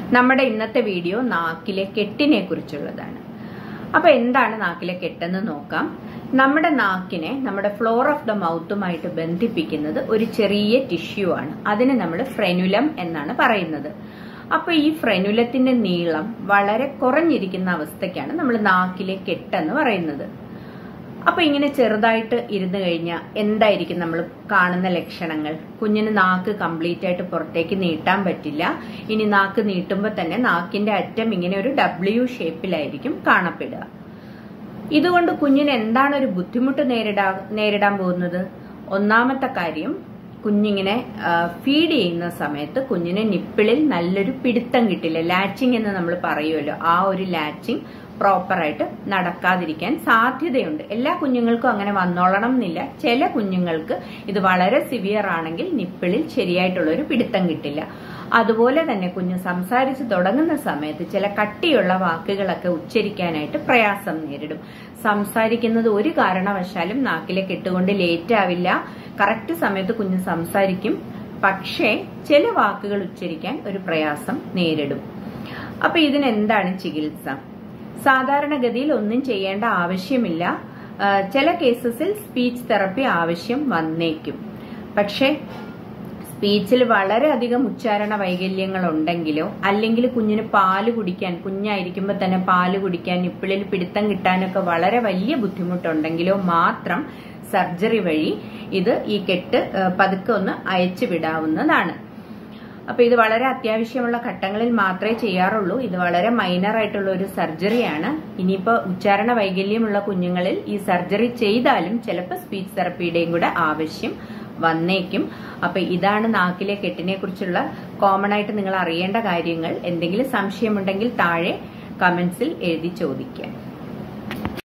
നമ്മുടെ ഇന്നത്തെ വീഡിയോ നാക്കിലെ കെട്ടിനെ കുറിച്ചുള്ളതാണ് അപ്പൊ എന്താണ് നാക്കിലെ കെട്ടെന്ന് നോക്കാം നമ്മുടെ നാക്കിനെ നമ്മുടെ ഫ്ലോർ ഓഫ് ദ മൗത്തുമായിട്ട് ബന്ധിപ്പിക്കുന്നത് ഒരു ചെറിയ ടിഷ്യൂ ആണ് അതിന് നമ്മൾ ഫ്രെനുലം എന്നാണ് പറയുന്നത് അപ്പൊ ഈ ഫ്രെനുലത്തിന്റെ നീളം വളരെ കുറഞ്ഞിരിക്കുന്ന അവസ്ഥയ്ക്കാണ് നമ്മൾ നാക്കിലെ കെട്ടെന്ന് പറയുന്നത് അപ്പൊ ഇങ്ങനെ ചെറുതായിട്ട് ഇരുന്ന് കഴിഞ്ഞാൽ എന്തായിരിക്കും നമ്മൾ കാണുന്ന ലക്ഷണങ്ങൾ കുഞ്ഞിന് നാക്ക് കംപ്ലീറ്റ് ആയിട്ട് പുറത്തേക്ക് നീട്ടാൻ പറ്റില്ല ഇനി നാക്ക് നീട്ടുമ്പോൾ തന്നെ നാക്കിന്റെ അറ്റം ഇങ്ങനെ ഒരു ഡബ്ല്യു ഷേപ്പിലായിരിക്കും കാണപ്പെടുക ഇതുകൊണ്ട് കുഞ്ഞിന് എന്താണ് ഒരു ബുദ്ധിമുട്ട് നേരിടാ നേരിടാൻ പോകുന്നത് ഒന്നാമത്തെ കാര്യം കുഞ്ഞിങ്ങനെ ഫീഡ് ചെയ്യുന്ന സമയത്ത് കുഞ്ഞിന് നിപ്പിളിൽ നല്ലൊരു പിടുത്തം കിട്ടില്ല ലാച്ചിങ് എന്ന് നമ്മൾ പറയുമല്ലോ ആ ഒരു ലാച്ചിങ് പ്രോപ്പറായിട്ട് നടക്കാതിരിക്കാൻ സാധ്യതയുണ്ട് എല്ലാ കുഞ്ഞുങ്ങൾക്കും അങ്ങനെ വന്നോളണം എന്നില്ല ചില കുഞ്ഞുങ്ങൾക്ക് ഇത് വളരെ സിവിയർ ആണെങ്കിൽ നിപ്പിളിൽ ശരിയായിട്ടുള്ള ഒരു പിടുത്തം കിട്ടില്ല അതുപോലെ തന്നെ കുഞ്ഞ് സംസാരിച്ച് തുടങ്ങുന്ന സമയത്ത് ചില കട്ടിയുള്ള വാക്കുകളൊക്കെ ഉച്ചരിക്കാനായിട്ട് പ്രയാസം നേരിടും സംസാരിക്കുന്നത് ഒരു കാരണവശാലും നാക്കിലെ കെട്ടുകൊണ്ട് ലേറ്റ് ആവില്ല കറക്റ്റ് സമയത്ത് കുഞ്ഞ് സംസാരിക്കും പക്ഷേ ചില വാക്കുകൾ ഉച്ചരിക്കാൻ ഒരു പ്രയാസം നേരിടും അപ്പൊ ഇതിനെന്താണ് ചികിത്സ സാധാരണഗതിയിൽ ഒന്നും ചെയ്യേണ്ട ആവശ്യമില്ല ചില കേസസിൽ സ്പീച്ച് തെറപ്പി ആവശ്യം വന്നേക്കും പക്ഷേ സ്പീച്ചിൽ വളരെയധികം ഉച്ചാരണ വൈകല്യങ്ങൾ ഉണ്ടെങ്കിലോ അല്ലെങ്കിൽ കുഞ്ഞിന് പാല് കുടിക്കാൻ കുഞ്ഞായിരിക്കുമ്പോൾ തന്നെ പാല് കുടിക്കാൻ ഇപ്പിളിൽ പിടുത്തം കിട്ടാനൊക്കെ വളരെ വലിയ ബുദ്ധിമുട്ടുണ്ടെങ്കിലോ മാത്രം സർജറി വഴി ഇത് ഈ കെട്ട് പതുക്കെ ഒന്ന് അയച്ചു വിടാവുന്നതാണ് അപ്പൊ ഇത് വളരെ അത്യാവശ്യമുള്ള ഘട്ടങ്ങളിൽ മാത്രമേ ചെയ്യാറുള്ളൂ ഇത് വളരെ മൈനർ ആയിട്ടുള്ള ഒരു സർജറിയാണ് ഇനിയിപ്പോ ഉച്ചാരണ വൈകല്യമുള്ള കുഞ്ഞുങ്ങളിൽ ഈ സർജറി ചെയ്താലും ചിലപ്പോൾ സ്പീച്ച് തെറപ്പിയുടെയും കൂടെ ആവശ്യം വന്നേക്കും അപ്പൊ ഇതാണ് നാക്കിലെ കെട്ടിനെ കുറിച്ചുള്ള കോമൺ ആയിട്ട് നിങ്ങൾ അറിയേണ്ട കാര്യങ്ങൾ എന്തെങ്കിലും സംശയമുണ്ടെങ്കിൽ താഴെ കമന്റ്സിൽ എഴുതി ചോദിക്കുക